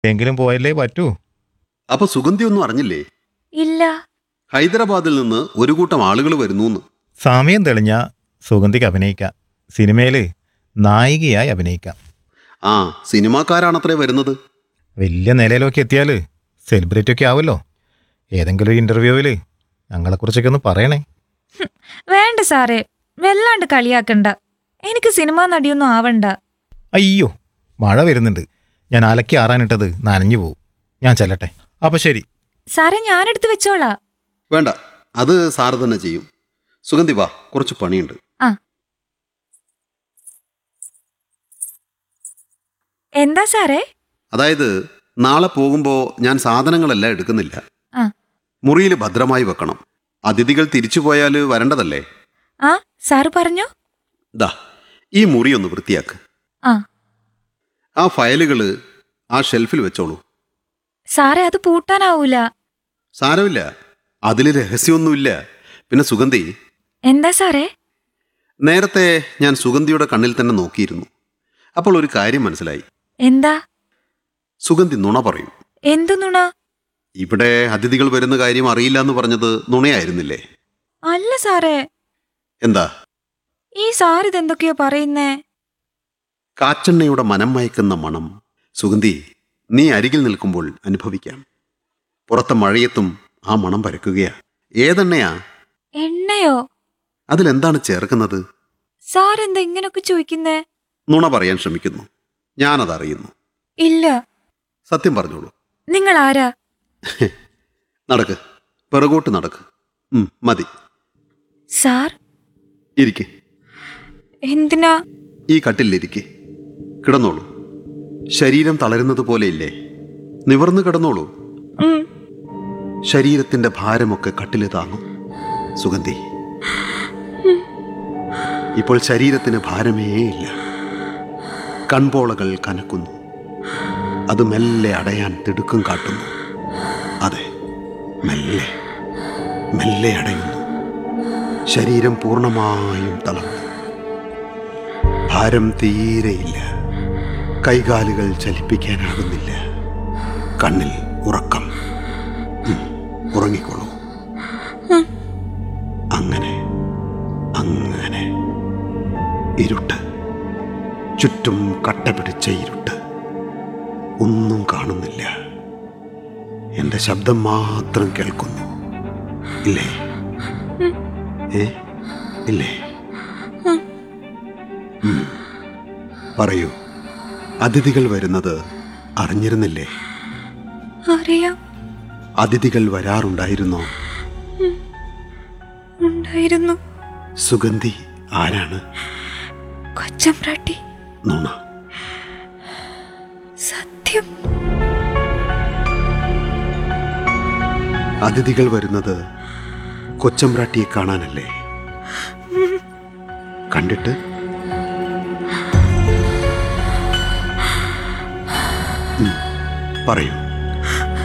എങ്കിലും പോയല്ലേ പറ്റൂ അപ്പൊ സുഗന്ധി ഒന്നും അറിഞ്ഞില്ലേ ഇല്ല ഹൈദരാബാദിൽ നിന്ന് ഒരു കൂട്ടം ആളുകൾ വരുന്നു സമയം തെളിഞ്ഞ സുഗന്ധിക്ക് അഭിനയിക്കാം സിനിമയിൽ നായികയായി അഭിനയിക്കാം ആ സിനിമാക്കാരാണത്രേ വരുന്നത് വലിയ നിലയിലൊക്കെ എത്തിയാൽ സെലിബ്രിറ്റി ഒക്കെ ആവുമല്ലോ ഏതെങ്കിലും ഒരു ഇൻ്റർവ്യൂവിൽ ഞങ്ങളെക്കുറിച്ചൊക്കെ ഒന്ന് പറയണേ വേണ്ട സാറേ വല്ലാണ്ട് കളിയാക്കണ്ട എനിക്ക് സിനിമാ നടിയൊന്നും ആവണ്ട അയ്യോ മഴ വരുന്നുണ്ട് ഞാൻ അലക്കി ആറാനിട്ടത് നനഞ്ഞു പോവും ഞാൻ ചെല്ലട്ടെ അപ്പോൾ ശരി സാറേ ഞാനെടുത്ത് വെച്ചോളാ വേണ്ട അത് സാറ് തന്നെ ചെയ്യും സുഗന്ധി വാ കുറച്ച് പണിയുണ്ട് എന്താ സാറേ അതായത് നാളെ പോകുമ്പോൾ ഞാൻ സാധനങ്ങളെല്ലാം എടുക്കുന്നില്ല ആ. മുറിയിൽ ഭദ്രമായി വെക്കണം അതിഥികൾ തിരിച്ചു പോയാൽ വരേണ്ടതല്ലേ ആ സാറ് പറഞ്ഞോ ദാ ഈ മുറി ഒന്ന് വൃത്തിയാക്ക് ആ ആ ഫയലുകൾ ആ ഷെൽഫിൽ വെച്ചോളൂ സാറേ അത് പൂട്ടാനാവൂല സാരമില്ല അതിൽ രഹസ്യമൊന്നുമില്ല പിന്നെ സുഗന്ധി എന്താ സാറേ നേരത്തെ ഞാൻ സുഗന്ധിയുടെ കണ്ണിൽ തന്നെ നോക്കിയിരുന്നു അപ്പോൾ ഒരു കാര്യം മനസ്സിലായി എന്താ സുഗന്ധി നുണ പറയും എന്തു നുണ ഇവിടെ അതിഥികൾ വരുന്ന കാര്യം അറിയില്ല എന്ന് പറഞ്ഞത് നുണയായിരുന്നില്ലേ അല്ല സാറേ എന്താ ഈ സാർ ഇതെന്തൊക്കെയോ പറയുന്നേ കാച്ചെണ്ണയുടെ മനം മയക്കുന്ന മണം സുഗന്ധി നീ അരികിൽ നിൽക്കുമ്പോൾ അനുഭവിക്കാം പുറത്തെ മഴയത്തും ആ മണം പരക്കുകയാ ഏതെണ്ണയാ എണ്ണയോ അതിലെന്താണ് ചേർക്കുന്നത് സാർ എന്താ ഇങ്ങനൊക്കെ ചോദിക്കുന്നേ നുണ പറയാൻ ശ്രമിക്കുന്നു ഞാനതറിയുന്നു ഇല്ല സത്യം പറഞ്ഞോളൂ നിങ്ങൾ ആരാ നടക്ക് പിറകോട്ട് നടക്ക് ഉം, മതി സാർ ഇരിക്കെ എന്തിനാ ഈ കട്ടിലിരിക്കെ കിടന്നോളൂ ശരീരം തളരുന്നത് പോലെയില്ലേ നിവർന്നു കിടന്നോളൂ ഉം, ശരീരത്തിന്റെ ഭാരമൊക്കെ കട്ടില് താങ്ങും സുഗന്ധി ഇപ്പോൾ ശരീരത്തിന് ഭാരമേ ഇല്ല കൺപോളകൾ കനക്കുന്നു അത് മെല്ലെ അടയാൻ തിടുക്കം കാട്ടുന്നു അതെ മെല്ലെ മെല്ലെ അടയുന്നു ശരീരം പൂർണ്ണമായും തളർന്നു ഭാരം തീരെയില്ല കൈകാലുകൾ ചലിപ്പിക്കാനാകുന്നില്ല കണ്ണിൽ ഉറക്കം ഉം, ഉറങ്ങിക്കോളൂ അങ്ങനെ അങ്ങനെ ഇരുട്ട് ചുറ്റും കട്ട പിടിച്ച ഇരുട്ട് ഒന്നും കാണുന്നില്ല എൻ്റെ ശബ്ദം മാത്രം കേൾക്കുന്നു ഇല്ലേ ഏ ഇല്ലേ ഉം. പറയൂ അതിഥികൾ വരുന്നത് അറിഞ്ഞിരുന്നില്ലേ അറിയാം അതിഥികൾ വരാറുണ്ടായിരുന്നോ ഉണ്ടായിരുന്നു സുഗന്ധി ആരാണ് കൊച്ചമ്പ്രാട്ടി നുണ സത്യം അതിഥികൾ വരുന്നത് കൊച്ചമ്പ്രാട്ടിയെ കാണാനല്ലേ കണ്ടിട്ട് ഉം, പറയൂ